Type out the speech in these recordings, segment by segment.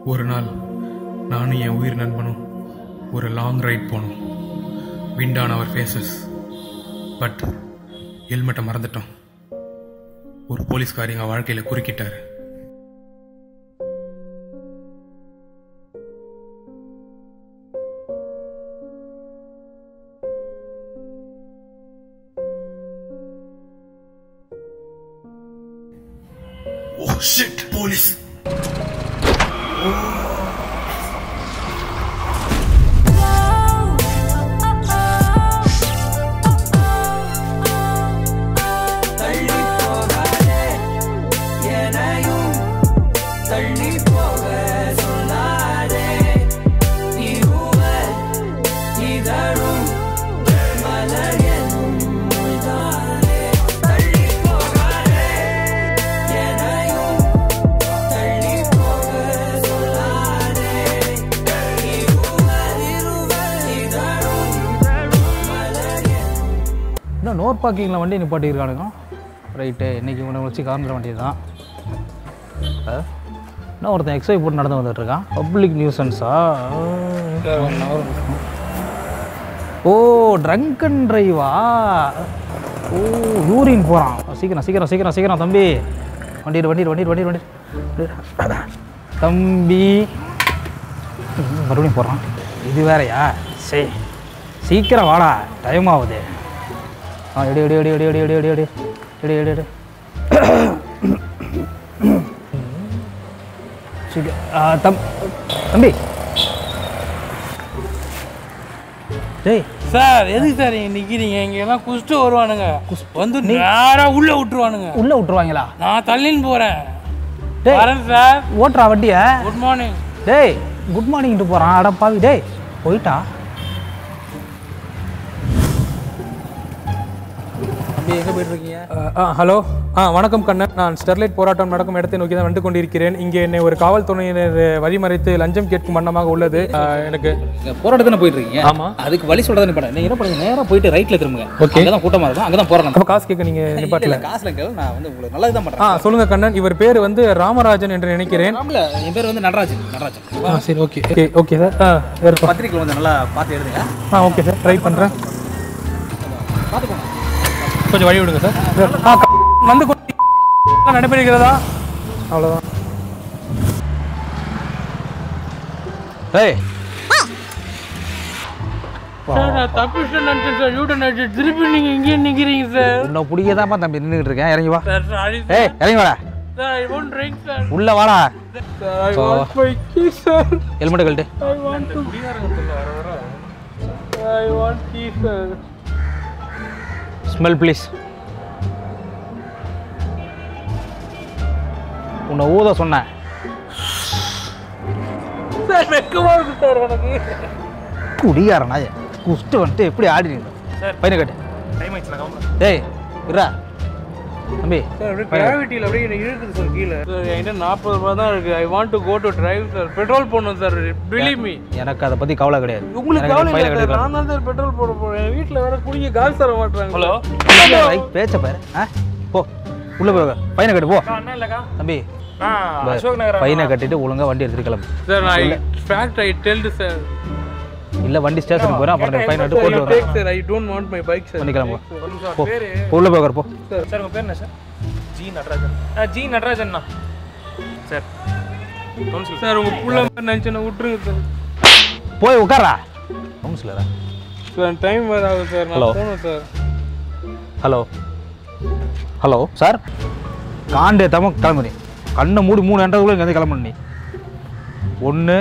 ஒரு நாள் நானும் என் உயிர் நண்பனும் ஒரு லாங் ரைட் போனோம் wind on our faces but ஹெல்மெட்டை மறந்துட்டோம் ஒரு போலீஸ்காரி எங்கள் வாழ்க்கையில் குறுக்கிட்டார் ஓ ஷிட் போலீஸ் தள்ளி போகாதே எனையும் தள்ளி போக சொல்லாதே நீ ஊவல் இதழும் மலர் என்னும் முள்தானே தள்ளி போகாதே எனையும் தள்ளி போக சொல்லாதே நீ ஊவல் இதழும் மலர் என்னும் இன்னும் நோர் பார்க்கிங்கில் வண்டி நிப்பாட்டியிருக்கானுங்க ரைட்டு இன்றைக்கி இவனை வச்சு காமிச்சிட வேண்டியது தான் இன்னும் ஒருத்தன் எக்ஸை போட்டு நடந்து வந்துட்டு இருக்கான் பப்ளிக் நியூசன்ஸா ஓ ட்ரங்க் அண்ட் ட்ரைவா ஓ யூரின் போகிறான் சீக்கிரம் சீக்கிரம் சீக்கிரம் சீக்கிரம் தம்பி வண்டிடு வண்டிடு வண்டிடு வண்டிடு வண்டி தம்பி ம், மறுபடியும் போகிறான் இது வேறயா சரி சீக்கிரம் வாடா டைம் ஆகுது ஆ எடு எடு எடு எடு எடு எடு எடு எடு எடு எடு எடு சரி ஆ, தம் தம்பி டேய் சார் எதுக்கு சார் இங்க நிக்கிறீங்க இங்க எல்லாம் குஷ்டு வருவானுங்க வந்து நேரா உள்ள விட்டுருவானுங்க உள்ளே விட்டுருவாங்களா நான் தள்ளின்னு போறேன் டேய் வரேன் சார் ஓட்டுறா வண்டியை குட் மார்னிங் டேய் குட் மார்னிங்ட்டு போகிறான் அட பாவி டேய் போயிட்டா தம்பி எங்கே போயிட்டு இருக்கீங்க ஹலோ ஆ வணக்கம் கண்ணன் நான் ஸ்டெர்லைட் போராட்டம் நடக்கும் இடத்தை நோக்கி தான் வந்து கொண்டிருக்கிறேன் இங்கே என்னை ஒரு காவல்துறையினர் வழிமறைத்து லஞ்சம் கேட்கும் வண்ணமாக உள்ளது ஆ, எனக்கு போராட்டத்தானே போயிட்டு இருக்கீங்க ஆமா. அதுக்கு வழி சொல்றதை நிப்பாட்ட நீங்க என்ன பண்ணுங்க நேரா போயிட்டு ரைட்ல திரும்புங்க Okay. அங்கதான் கூட்டமா இருக்கும் அங்கதான் போறேன் அப்போ காசு கேட்க நீங்கள் நிப்பாட்டல இல்ல காசுல கேளு நான் வந்து உங்களுக்கு நல்லது தான் ஆ பண்றேன் சொல்லுங்க கண்ணன் இவர் பேர் வந்து ராமராஜன் என்று நினைக்கிறேன் ஆமால என் பேர் வந்து நடராஜன் நடராஜன் ஆ சரி ஓகே ஓகே ஓகே சார் ஆ இருக்கட்டும் பத்திரிக்கை வந்து நல்லா பார்த்து எழுதுங்க ஆ ஓகே சார் ட்ரை பண்ணுறேன் பார்த்து போங்க கொஞ்சம் வழி விடுங்க சார் ஆ க- வந்து கொண்டு- நடைபெறுகிறதா அவ்வளோதான் டேய் சார் நான் தப்பிச்சு நினைச்சேன் சார் யூட்டன் அடிச்சு திருப்பி நீங்க இங்கே நிக்கிறீங்க சார் உன்னை பிடிக்கதாப்பா தம்பி நின்றுட்டு இருக்கேன் இறங்கி வா சார் சாரி ஏய் இறங்கி வாடா sir I want drink sir உள்ள வாடா sir I want my key sir helmet கழட்டு I want to I want key sir smell please உன்னை ஊத சொன்னேன் சார் வெக்கமா இருக்கு சார் எனக்கு குடிகாரனா குஸ்ட்டு வந்துட்டு எப்படி ஆடினீங்க பையனை கட்டு டைம் ஆயிடுச்சு டேய் இருடா தம்பி சார் அப்படியே கிராவிட்டியில் அப்படியே என்ன இழுக்குது சார் கீழே சார் என்கிட்ட நாற்பது ரூபா தான் இருக்கு I want to go to drive sir petrol போடணும் சார் பிலீவ் மீ எனக்கு அதை பற்றி கவலை கிடையாது உங்களுக்கு எனக்கு கவலை ஃபைலை இல்லை சார் கட்டிக்கலாம் நான் தான் சார் பெட்ரோல் போட போறேன் என் வீட்டில் வேற குடிக்க காசு தர மாட்டாங்க ஹலோ ரைட் பேச்ச பாரு ஆ போ உள்ள போய் உக்கார். பையனை கட்டு போ தம்பி பையனை கட்டிட்டு ஒழுங்கா வண்டி எடுத்துட்டு கிளம்பு சார் நான் ஃபேக்ட் ஐ டெல்டு சார் இல்ல வண்டி ஸ்டேஷனுக்கு போறேன் அப்புறம் பையனை எடுத்து போட்டு டேக் வரேன் sir I don't want my bike sir வண்டி கிளம்பு போ போ, உள்ள போய் உக்கார், போ சார் உங்கள் பேர் என்ன சார் ஜி நடராஜன் ஆ ஜி நடராஜன்ண்ணா சார் கவுன்சில் சார் உங்க புள்ள மாதிரி நினச்சேன் விட்டுருங்க சார் போய் உட்காரா கவுன்சிலரா சார் டைம் வேறு ஆகுது சார் Hello. நான் போகணும் சார் ஹலோ ஹலோ சார் காண்டே தம கிளம்பு நீ கண்ணை மூடி மூணு என்றதுக்குள்ள இங்கே கிளம்பு நீ ஒன்று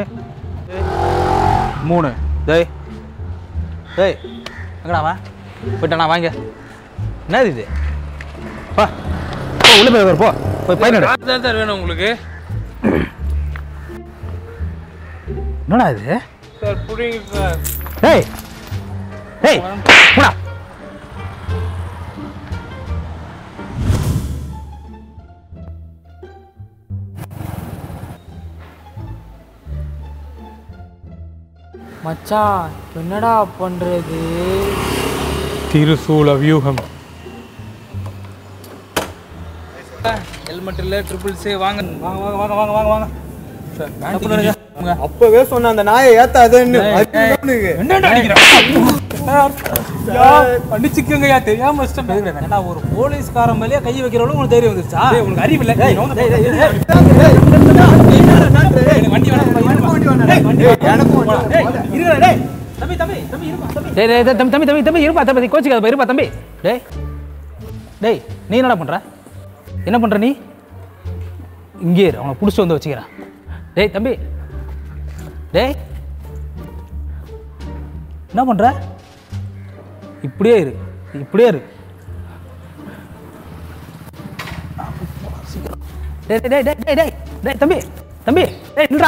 மூணு டேய் டேய் எங்கடா வா போயிட்டானா வாங்க என்னது இது பா போ உள்ள போய் உட்காரு, போ போய் பையன் எடு. காசு தான் சார் வேணும் உங்களுக்கு என்னடா இது சார் புரியுங்க சார் டேய் டேய் போடா மச்சான் என்னடா பண்றது திருசூல வியூகம் ஹெல்மெட் இல்ல ட்ரிபிள்ஸே வாங்க வாங்க வாங்க வாங்க வாங்க வாங்க வாங்க தப்பு நினைச்சா அப்பவே சொன்ன அந்த நாயை ஏத்தாதேன்னு அதுக்கு என்னடா அடிக்கிற அடிச்சுக்கங்கய்யா தெரியாம வச்சிட்டேன் ஏன்டா ஒரு போலீஸ்காரன் மேலேயே கை வைக்கிற அளவுக்கு உங்களுக்கு தைரியம் வந்துருச்சா டேய், உங்களுக்கு அறிவு இல்லை டேய், நோங்க. டேய், டேய், டேய், எனக்கு வண்டி வேணாம் டேய், இருடா, டேய். தம்பி தம்பி தம்பி இருப்பா தம்பி டேய் டேய் டேய், தம்பி தம்பி தம்பி தம்பி இருப்பா தம்பி கோச்சிக்காத இருப்பா தம்பி டேய் டேய் நீ என்னடா பண்ற என்ன பண்ற நீ இங்கே இரு அவனை பிடிச்சி வந்து வச்சுக்கிறேன் டேய் தம்பி டேய் என்ன பண்ற இப்படியே இரு இப்படியே இரு டேய் டேய் டேய் டேய் டேய் டேய் தம்பி தம்பி டேய் நில்றா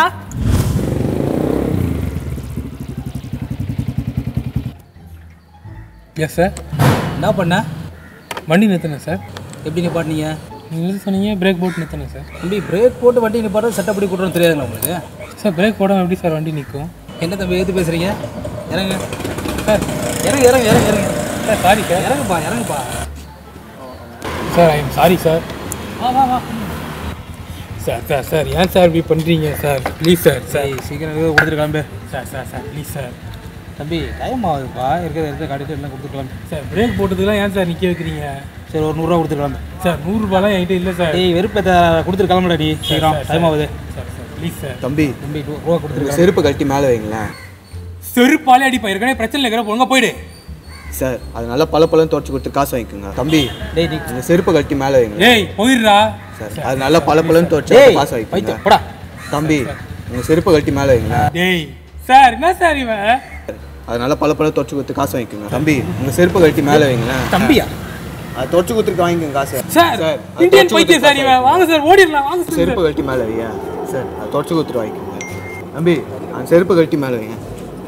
எஸ் சார் என்ன பண்ண வண்டி நிறுத்தினேன் சார் எப்படி நிப்பாட்டினீங்க நீங்கள் எது சொன்னீங்க பிரேக் போட்டு நிறுத்தினேன் சார் தம்பி பிரேக் போட்டு வண்டி நிப்பாட்டு சட்டப்படி கூட்டணும் தெரியாதுங்களா உங்களுக்கு சார் பிரேக் போடாமல் எப்படி சார் வண்டி நிற்கும் என்ன தம்பி எது பேசுறீங்க இறங்க சார் இறங்க இறங்க இறங்க இறங்க சார் சாரி சார் இறங்குப்பா இறங்குப்பா sir I am sorry sir sir sir sir ஏன் சார் இப்படி பண்ணுறீங்க சார் ப்ளீஸ் சார் சார் சரி சீக்கிரம் ஏதோ கொடுத்துருக்காம்பே sir sir sir please sir தம்பி டைம் ஆகுதுப்பா இருக்கிறத இருக்கிற காட்டிட்டு எல்லாம் கொடுத்துருக்கலாம் சார் பிரேக் போட்டதுலாம் ஏன் சார் நிற்க வைக்கிறீங்க சரி ஒரு நூறுரூவா கொடுத்துருக்கலாம் சார் நூறுரூபாலாம் என்கிட்ட இல்லை சார் டேய் வெறுப்பை கொடுத்துட்டு கிளம்புடா நீ சீக்கிரம் சார், டைம் ஆகுது சார் சார் ப்ளீஸ் சார் தம்பி தம்பி டூ ரூபா உங்க கொடுத்துருக்காங்க செருப்பு கழட்டி மேலே வைங்களேன் செருப்பாலே அடிப்பா ஏற்கனவே பிரச்சனை இருக்கிற ஒழுங்கா போயிடு சார் அது நல்லா பல பழம் தொடச்சு கொடுத்து காசு வாங்கிக்கோங்க தம்பி டேய் நீ உங்க செருப்பு கழட்டி மேலே வைங்களேன் ஏய் போயிடுறா சார் அது நல்லா பல பழம் தொடச்சு டேய் காசு வாங்கிக்கோங்க பைத்தியம் போடா தம்பி உங்க செருப்பு கழட்டி மேலே வைங்களேன் டேய் சார் என்ன சார் இவன் அது நல்லா பல பழம் தொடச்சு கொடுத்து காசு வாங்கிக்கோங்க தம்பி உங்க செருப்பு கழட்டி மேலே வைங்களேன் தம்பியா அது தொடச்சு கொடுத்துருக்கு வாங்கிக்கோங்க காசு சார் சார், அது இந்தியன் தொடச்சு பைத்தியம் சார் கொடுத்து இவன் வாங்க சார் ஓடிடலாம் வாங்க சார் செருப்பு கழட்டி மேலே வைங்க சார் அது தொடச்சு கொடுத்துட்டு வாங்கிக்கோங்க தம்பி அந்த செருப்பு கழட்டி மேலே வைங்க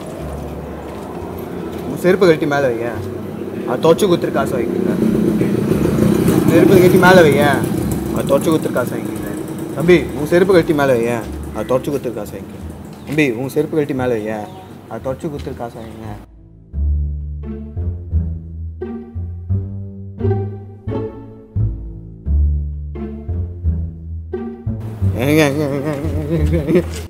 உங்க செருப்பு கழட்டி மேலே வைங்க அது தொடச்சு கொடுத்துரு காசு வாங்கிக்கோங்க செருப்பு கழட்டி மேலே வைங்க அது தொடச்சு கொடுத்துரு காசு வாங்கிக்கோங்க தம்பி உங்க செருப்பு கழட்டி மேலே வைங்க அது தொடச்சு கொடுத்துரு காசு வாங்கிக்கோங்க தம்பி உங்க செருப்பு கழட்டி மேலே வைங்க அது தொடச்சு கொடுத்துரு காசு வாங்கிங்க ஏங்க, ஏங்க, ஏங்க, ஏங்க, ஏங்க, ஏங்க.